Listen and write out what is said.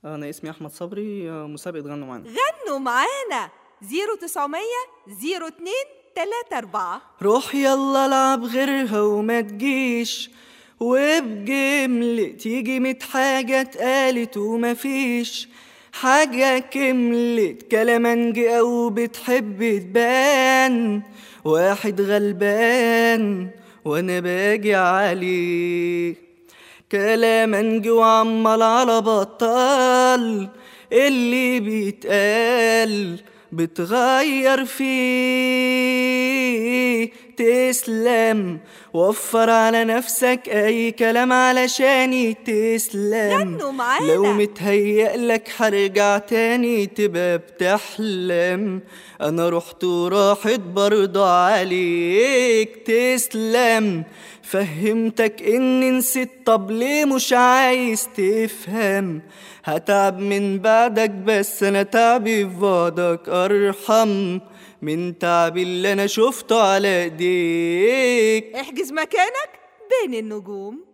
انا اسمي احمد صبري آه، مسابقه غنوا معانا غنوا معانا 0900 02 34 روح يلا العب غيرها وما تجيش وبجملة تيجي ميت حاجة اتقالت ومفيش حاجة كملت كلامنجي أو بتحب تبان واحد غلبان وانا باجي عليه كلامنجي وعمال على بطال اللي بيتقال بتغير فيه تسلم وفر على نفسك اي كلام علشان تسلم غنوا معانا. لو متهيأ لك هرجع تاني تبقى بتحلم انا رحت وراحت برضه عليك تسلم فهمتك اني نسيت طب ليه مش عايز تفهم هتعب من بعدك بس انا تعبي في بعدك ارحم من تعبي اللي انا شفته على ايديك احجز مكانك بين النجوم